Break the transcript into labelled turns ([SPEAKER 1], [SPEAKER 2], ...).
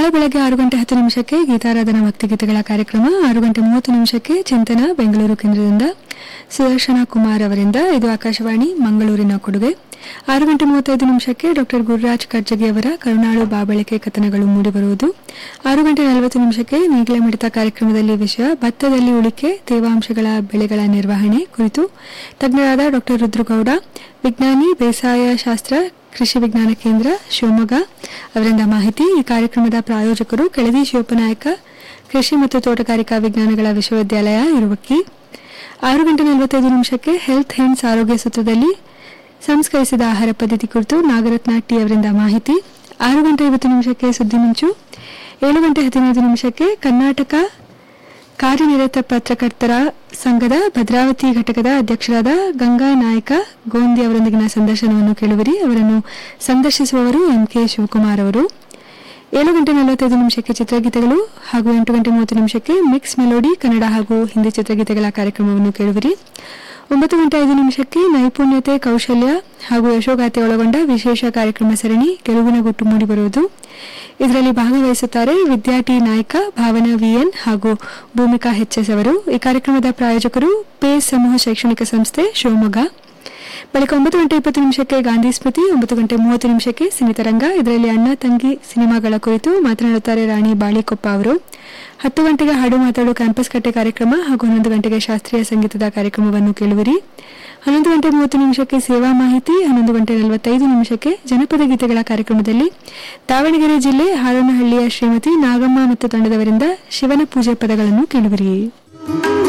[SPEAKER 1] ನಾಳೆ ಬೆಳಗ್ಗೆ ಆರು ಗಂಟೆ ಹತ್ತು ನಿಮಿಷಕ್ಕೆ ಗೀತಾರಾಧನಾ ಭಕ್ತಿಗೀತೆಗಳ ಕಾರ್ಯಕ್ರಮ ಆರು ಗಂಟೆ ಮೂವತ್ತು ನಿಮಿಷಕ್ಕೆ ಚಿಂತನ ಬೆಂಗಳೂರು ಕೇಂದ್ರದಿಂದ ಸುದರ್ಶನ ಕುಮಾರ್ ಅವರಿಂದ ಇದು ಆಕಾಶವಾಣಿ ಮಂಗಳೂರಿನ ಕೊಡುಗೆ ಆರು ಗಂಟೆ ಮೂವತ್ತೈದು ನಿಮಿಷಕ್ಕೆ ಡಾಕ್ಟರ್ ಗುರುರಾಜ್ ಕರ್ಜಗಿ ಅವರ ಕರುಣಾಳು ಬಾಬಳಿಕೆ ಕಥನಗಳು ಮೂಡಿಬರುವುದು ಆರು ಗಂಟೆ ನಲವತ್ತು ನಿಮಿಷಕ್ಕೆ ನೇಗಿಲ ಮಿಡಿತ ಕಾರ್ಯಕ್ರಮದಲ್ಲಿ ವಿಷಯ ಭತ್ತದಲ್ಲಿ ಉಳಿಕೆ ತೇವಾಂಶಗಳ ಬೆಳೆಗಳ ನಿರ್ವಹಣೆ ಕುರಿತು ತಜ್ಞರಾದ ಡಾಕ್ಟರ್ ರುದ್ರಗೌಡ ವಿಜ್ಞಾನಿ ಬೇಸಾಯ ಶಾಸ್ತ್ರ ಕೃಷಿ ವಿಜ್ಞಾನ ಕೇಂದ್ರ ಶಿವಮೊಗ್ಗ ಅವರಿಂದ ಮಾಹಿತಿ ಈ ಕಾರ್ಯಕ್ರಮದ ಪ್ರಾಯೋಜಕರು ಕೆಳದಿ ಶಿವಪ್ಪನಾಯಕ ಕೃಷಿ ಮತ್ತು ತೋಟಗಾರಿಕಾ ವಿಜ್ಞಾನಗಳ ವಿಶ್ವವಿದ್ಯಾಲಯ ಇರುವಕ್ಕಿ ಆರು ಗಂಟೆ ನಲವತ್ತೈದು ನಿಮಿಷಕ್ಕೆ ಹೆಲ್ತ್ ಹೆಂಡ್ಸ್ ಆರೋಗ್ಯ ಸೂತ್ರದಲ್ಲಿ ಸಂಸ್ಕರಿಸಿದ ಆಹಾರ ಪದ್ಧತಿ ಕುರಿತು ನಾಗರತ್ನ ಟಿ ಅವರಿಂದ ಮಾಹಿತಿ ಆರು ಗಂಟೆ ಐವತ್ತು ನಿಮಿಷಕ್ಕೆ ಸುದ್ದಿ ಮಿಂಚು ಏಳು ಗಂಟೆ ಹದಿನೈದು ನಿಮಿಷಕ್ಕೆ ಕರ್ನಾಟಕ ಕಾರ್ಯನಿರತ ಪತ್ರಕರ್ತರ ಸಂಘದ ಭದ್ರಾವತಿ ಘಟಕದ ಅಧ್ಯಕ್ಷರಾದ ಗಂಗಾ ನಾಯಕ ಗೋಂದಿ ಅವರೊಂದಿಗಿನ ಸಂದರ್ಶನವನ್ನು ಕೇಳುವಿರಿ ಅವರನ್ನು ಸಂದರ್ಶಿಸುವವರು ಎಂ ಕೆ ಶಿವಕುಮಾರ್ ಅವರು ಏಳು ಗಂಟೆ ನಲವತ್ತೈದು ನಿಮಿಷಕ್ಕೆ ಚಿತ್ರಗೀತೆಗಳು ಹಾಗೂ ಎಂಟು ಗಂಟೆ ಮೂವತ್ತು ನಿಮಿಷಕ್ಕೆ ಮಿಕ್ಸ್ ಮೆಲೋಡಿ ಕನ್ನಡ ಹಾಗೂ ಹಿಂದಿ ಚಿತ್ರಗೀತೆಗಳ ಕಾರ್ಯಕ್ರಮವನ್ನು ಕೇಳುವಿರಿ ಒಂಬತ್ತು ಗಂಟೆ ಐದು ನಿಮಿಷಕ್ಕೆ ನೈಪುಣ್ಯತೆ ಕೌಶಲ್ಯ ಹಾಗೂ ಯಶೋಗಾಥೆ ಒಳಗೊಂಡ ವಿಶೇಷ ಕಾರ್ಯಕ್ರಮ ಸರಣಿ ಗೆಲುವಿನ ಗುಟ್ಟು ಮೂಡಿಬರುವುದು ಇದರಲ್ಲಿ ಭಾಗವಹಿಸುತ್ತಾರೆ ವಿದ್ಯಾರ್ಥಿ ನಾಯಕ ಭಾವನಾ ವಿಎನ್ ಹಾಗೂ ಭೂಮಿಕಾ ಎಚ್ಎಸ್ ಅವರು ಈ ಕಾರ್ಯಕ್ರಮದ ಪ್ರಾಯೋಜಕರು ಪೇಸ್ ಸಮೂಹ ಶೈಕ್ಷಣಿಕ ಸಂಸ್ಥೆ ಶಿವಮೊಗ್ಗ ಬಳಿಕ ಒಂಬತ್ತು ಗಂಟೆ ಇಪ್ಪತ್ತು ನಿಮಿಷಕ್ಕೆ ಗಾಂಧಿ ಸ್ಮೃತಿ ಒಂಬತ್ತು ಗಂಟೆ ಮೂವತ್ತು ನಿಮಿಷಕ್ಕೆ ಸಿನಿತರಂಗ ಇದರಲ್ಲಿ ಅಣ್ಣ ತಂಗಿ ಸಿನಿಮಾಗಳ ಕುರಿತು ಮಾತನಾಡುತ್ತಾರೆ ರಾಣಿ ಬಾಳಿಕೊಪ್ಪ ಅವರು ಹತ್ತು ಗಂಟೆಗೆ ಹಾಡು ಮಾತಾಡು ಕ್ಯಾಂಪಸ್ ಕಟ್ಟೆ ಕಾರ್ಯಕ್ರಮ ಹಾಗೂ ಹನ್ನೊಂದು ಗಂಟೆಗೆ ಶಾಸ್ತ್ರೀಯ ಸಂಗೀತದ ಕಾರ್ಯಕ್ರಮವನ್ನು ಕೇಳುವಿರಿ ಹನ್ನೊಂದು ಗಂಟೆ ಮೂವತ್ತು ನಿಮಿಷಕ್ಕೆ ಸೇವಾ ಮಾಹಿತಿ ಹನ್ನೊಂದು ಗಂಟೆ ನಲವತ್ತೈದು ನಿಮಿಷಕ್ಕೆ ಜನಪದ ಗೀತೆಗಳ ಕಾರ್ಯಕ್ರಮದಲ್ಲಿ ದಾವಣಗೆರೆ ಜಿಲ್ಲೆ ಹಾರನಹಳ್ಳಿಯ ಶ್ರೀಮತಿ ನಾಗಮ್ಮ ಮತ್ತು ತಂಡದವರಿಂದ ಶಿವನ ಪೂಜೆ ಪದಗಳನ್ನು ಕೇಳುವಿರಿ